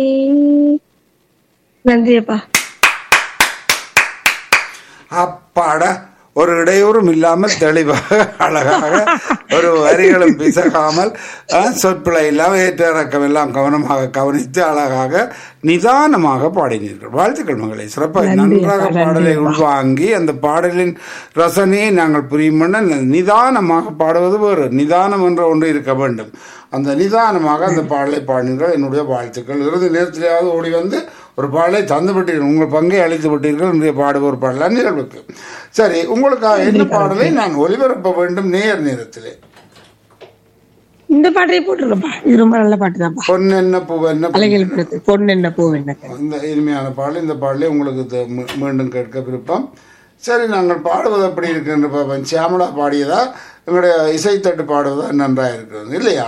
நன்றி அப்பா அப்பாடா ஒரு இடையூறும் இல்லாமல் தெளிவாக அழகாக ஒரு வரிகளும் பிசகாமல் அஹ், சொற்பிழை இல்லாமல் ஏற்ற இறக்கம் எல்லாம் கவனமாக கவனித்து அழகாக நிதானமாக பாடினீர்கள் வாழ்த்துக்கள் மகளே சிறப்பாக நன்றாக பாடலை உள்வாங்கி அந்த பாடலின் ரசனையை நாங்கள் புரியும் நிதானமாக பாடுவது வேறு நிதானம் என்ற ஒன்று இருக்க வேண்டும் அந்த நிதானமாக அந்த பாடலை பாடினீர்கள் என்னுடைய வாழ்த்துக்கள் இறுதி நேரத்திலேயாவது ஓடி வந்து ஒரு பாடலை தந்து விட்டீர்கள் உங்கள் பங்கை அளித்து விட்டீர்கள் இன்றைய பாடுவோர் பாடலாம் நிகழ்வுக்கு சரி உங்களுக்காக என்ன பாடலை நான் ஒலிபரப்ப வேண்டும் நேர் நேரத்திலே இந்த பாட்டையே போட்டுருக்கப்பா இது ரொம்ப நல்ல பாட்டு தான்ப்பா பொன்னென்ன பூவென்ன அழகில் படத்து பொண்ணு என்ன பூ என்ன இந்த இனிமையான பாடல் இந்த பாடலை உங்களுக்கு த- மீ- மீண்டும் கேட்க விருப்பம் சரி நாங்கள் பாடுவது எப்படி இருக்குன்னு பார்ப்போம் சியாமலா பாடியதா எங்களுடைய இசைத்தட்டு பாடுவதா நன்றாக இருக்கிறது இல்லையா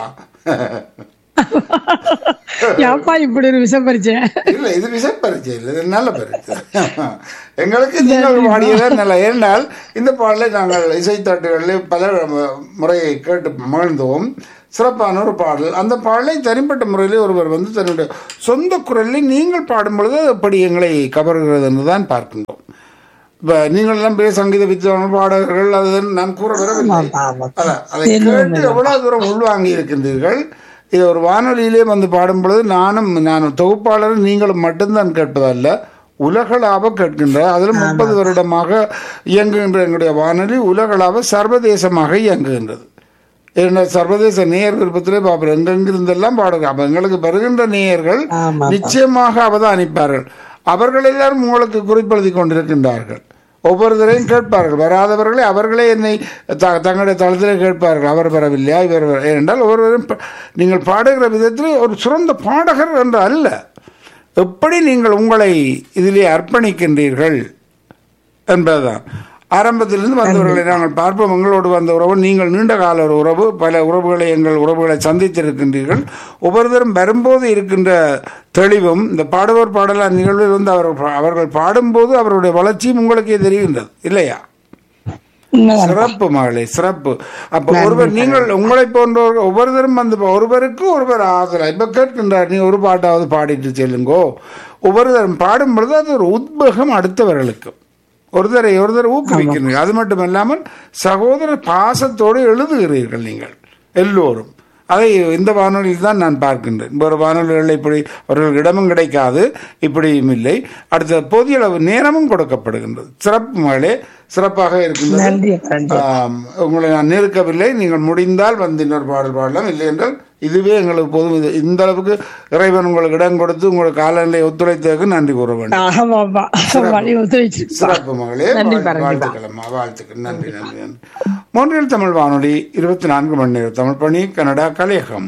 ஏப்பா இப்படி ஒரு விஷம் பறிச்சேன் இல்ல இது விஷ பரீட்சை இல்லை இது நல்ல பரீட்சை எங்களுக்கு நீங்கள் பாடியதே நல்ல ஏனால் இந்த பாடலை நாங்கள் இசைத்தட்டுகளில் பல முறையை கேட்டு மகிழ்ந்தோம் சிறப்பான ஒரு பாடல் அந்த பாடலை தனிப்பட்ட முறையிலே ஒருவர் வந்து தன்னுடைய சொந்த குரலில் நீங்கள் பாடும் பொழுது அது எப்படி எங்களை கவர்கிறது என்று தான் பார்க்கின்றோம் இப்போ நீங்கள் எல்லாம் பெரிய சங்கீத வித்வான் பாடகர்கள் அது நான் கூற வரவில்லை அதான், அதை கேட்டு எவ்வளவு தூரம் உள்வாங்கி இருக்கின்றீர்கள் இது ஒரு வானொலியிலே வந்து பாடும் பொழுது நானும் நான் தொகுப்பாளரும் நீங்களும் மட்டும்தான் கேட்பதல்ல உலகளாவ கேட்கின்ற அதில் முப்பது வருடமாக இயங்குகின்ற எங்களுடைய வானொலி உலகளாவ சர்வதேசமாக இயங்குகின்றது என்ன சர்வதேச நேயர் விருப்பத்திலே பார்ப்போம் எங்கெங்கிருந்தெல்லாம் பாடுங்க அப்ப எங்களுக்கு வருகின்ற நேயர்கள் ஆமா. நிச்சயமாக அவதானிப்பார்கள் அவர்கள் எல்லாரும் உங்களுக்கு குறிப்பெழுதி கொண்டிருக்கின்றார்கள் ஒவ்வொருத்தரையும் கேட்பார்கள் வராதவர்களை அவர்களே என்னை த- தங்களுடைய தளத்திலே கேட்பார்கள் அவர் வரவில்லையா இவர் வர- ஏனென்றால் ஒருவரும் ப- நீங்கள் பாடுகிற விதத்தில் ஒரு சிறந்த பாடகர் என்று அல்ல எப்படி நீங்கள் உங்களை இதிலே அர்ப்பணிக்கின்றீர்கள் என்பதுதான் ஆரம்பத்திலிருந்து வந்தவர்களை நாங்கள் பார்ப்போம் எங்களோடு வந்த உறவு நீங்கள் நீண்ட கால ஒரு உறவு பல உறவுகளை எங்கள் உறவுகளை சந்தித்திருக்கின்றீர்கள் ஒவ்வொருத்தரும் வரும்போது இருக்கின்ற தெளிவும் இந்த பாடுவோர் பாடலார் நிகழ்வில் வந்து அவர் அவர்கள் பாடும்போது அவருடைய வளர்ச்சியும் உங்களுக்கே தெரிகின்றது இல்லையா உண்மைதான் சிறப்பு மகளே சிறப்பு அப்ப ஒருவர் நீங்கள் உங்களை போன்றவர்கள் ஒவ்வொருத்தரும் வந்து ஒருவருக்கு ஒருவர் ஆதரவு இப்ப கேட்கின்றார் நீ ஒரு பாட்டாவது பாடிட்டு செல்லுங்கோ ஒவ்வொருத்தரும் பாடும் பொழுது அது ஒரு உத்வேகம் அடுத்தவர்களுக்கு ஒருத்தரை ஒருத்தர் ஊக்குவிக்கிறீர்கள் அது மட்டும் இல்லாமல் சகோதர பாசத்தோடு எழுதுகிறீர்கள் நீங்கள் எல்லோரும் அதை இந்த வானொலியில் தான் நான் பார்க்கின்றேன் வேறு வானொலிகளில் இப்படி அவர்கள் இடமும் கிடைக்காது இப்படியும் இல்லை அடுத்த போதிய அளவு நேரமும் கொடுக்கப்படுகின்றது சிறப்பு மகளே சிறப்பாக இருக்கின்றது நன்றி அப்பா, நன்றி ஆம், உங்களை நான் நெருக்கவில்லை நீங்கள் முடிந்தால் வந்து இன்னொரு பாடல் பாடலாம் இல்லை என்றால் இதுவே எங்களுக்கு போதும் இது இந்த அளவுக்கு இறைவன் உங்களுக்கு இடம் கொடுத்து உங்களுக்கு காலநிலை ஒத்துழைத்ததற்கு நன்றி கூற வேண்டும் ஆமாப்பா வழி ஒத்துழைச்சிருப்பா சிறப்பு மகளே நன்றி வாழ்- பாருங்க. வாழ்த்துக்கள் அம்மா வாழ்த்துக்கள் நன்றி நன்றி நன்றி மொன்றியல் தமிழ் வானொலி இருபத்தி நான்கு மணி நேர தமிழ் பணி கனடா கலையகம்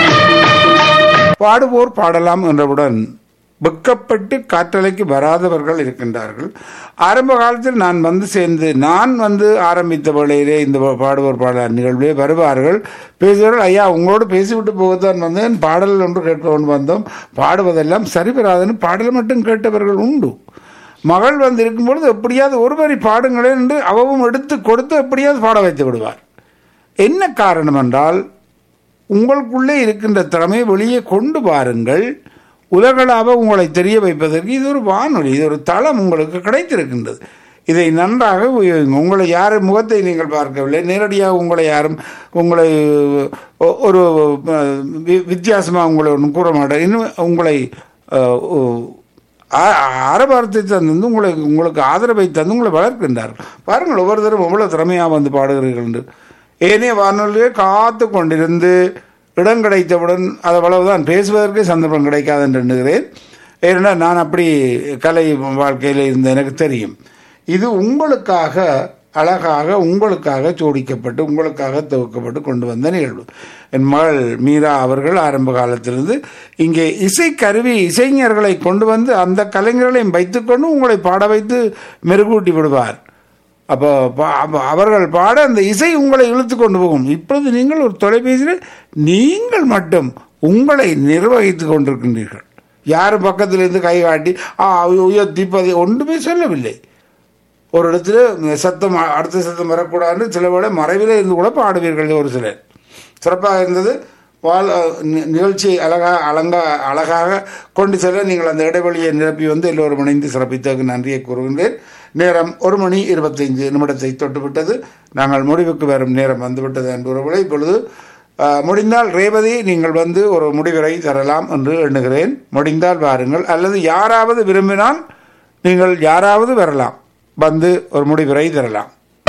பாடுவோர் பாடலாம் என்றவுடன் வெக்கப்பட்டு காற்றலைக்கு வராதவர்கள் இருக்கின்றார்கள் ஆரம்ப காலத்தில் நான் வந்து சேர்ந்து நான் வந்து ஆரம்பித்த வேளையிலே இந்த பாடுவோர் பாடலார் நிகழ்வே வருவார்கள் பேசுவார்கள் ஐயா உங்களோடு பேசிவிட்டு போகத்தான் வந்தேன் பாடல் ஒன்று கேட்க கொண்டு வந்தோம் பாடுவதெல்லாம் சரிவராதுன்னு பாடல் மட்டும் கேட்டவர்கள் உண்டு மகள் வந்து இருக்கும்பொழுது எப்படியாவது ஒரு வரி பாடுங்களேன் என்று அவவும் எடுத்து கொடுத்து எப்படியாவது பாட வைத்து விடுவார் என்ன காரணம் என்றால் உங்களுக்குள்ளே இருக்கின்ற திறமையை வெளியே கொண்டு வாருங்கள் உலகளாவ உங்களை தெரிய வைப்பதற்கு இது ஒரு வானொலி இது ஒரு தளம் உங்களுக்கு கிடைத்திருக்கின்றது இதை நன்றாக உபயோகிங்க உங்களை யார் முகத்தை நீங்கள் பார்க்கவில்லை நேரடியாக உங்களை யாரும் உங்களை ஒ- ஒரு அஹ், வி- வித்தியாசமாக உங்களை ஒன்றும் கூற மாட்டேன் இன்னும் உங்களை அஹ், ஒ- ஆ- ஆரவாரத்தை தந்து உங்களை உங்களுக்கு ஆதரவை தந்து உங்களை வளர்க்கின்றார்கள் பாருங்கள் ஒவ்வொருத்தரும் எவ்வளவு திறமையாக வந்து பாடுகிறீர்கள் என்று ஏனைய வானொலியே காத்து கொண்டிருந்து இடம் கிடைத்தவுடன் அது அவ்வளவுதான் பேசுவதற்கு சந்தர்ப்பம் கிடைக்காது என்று எண்ணுகிறேன் ஏனென்றால் நான் அப்படி கலை வாழ்க்கையில் இருந்த எனக்கு தெரியும் இது உங்களுக்காக அழகாக உங்களுக்காக ஜோடிக்கப்பட்டு உங்களுக்காக துவக்கப்பட்டு கொண்டு வந்த நிகழ்வு என் மகள் மீரா அவர்கள் ஆரம்ப காலத்திலிருந்து இங்கே இசை கருவி இசைஞர்களை கொண்டு வந்து அந்த கலைஞர்களையும் வைத்துக்கொண்டு உங்களை பாட வைத்து மெருகூட்டி விடுவார் அப்போ பா- அப்ப அவர்கள் பாட அந்த இசை உங்களை இழுத்து கொண்டு போகும் இப்பொழுது நீங்கள் ஒரு தொலைபேசியில் நீங்கள் மட்டும் உங்களை நிர்வகித்து கொண்டிருக்கின்றீர்கள் யார் பக்கத்தில் இருந்து கை காட்டி ஆ உயர்த்தி பதி ஒன்றுமே சொல்லவில்லை ஒரு இடத்துல சத்தம் அடுத்த சத்தம் வரக்கூடாதுன்னு சில வேளை மறைவிலே இருந்து கூட பாடுவீர்கள் ஒரு சிலர் சிறப்பாக இருந்தது வாழ் நி- நிகழ்ச்சியை அழகா அலங்கா அழகாக கொண்டு செல்ல நீங்கள் அந்த இடைவெளியை நிரப்பி வந்து எல்லோரும் இணைந்து சிறப்பித்ததற்கு நன்றியை கூறுகின்றேன் நேரம் ஒரு மணி இருபத்தைந்து நிமிடத்தை தொட்டுவிட்டது நாங்கள் முடிவுக்கு வரும் நேரம் வந்துவிட்டது என்பவர்களை இப்பொழுது அஹ், முடிந்தால் ரேவதி நீங்கள் வந்து ஒரு முடிவுரை தரலாம் என்று எண்ணுகிறேன் முடிந்தால் வாருங்கள் அல்லது யாராவது விரும்பினால் நீங்கள் யாராவது வரலாம் வந்து ஒரு முடிவுரை தரலாம்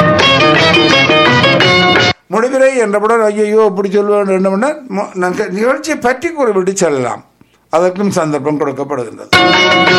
முடிவுரை என்றவுடன் ஐயோ இப்படி சொல்லுவேன் என்னமுன்னா நிகழ்ச்சியை பற்றி கூறிவிட்டு செல்லலாம் அதற்கும் சந்தர்ப்பம் கொடுக்கப்படுகின்றது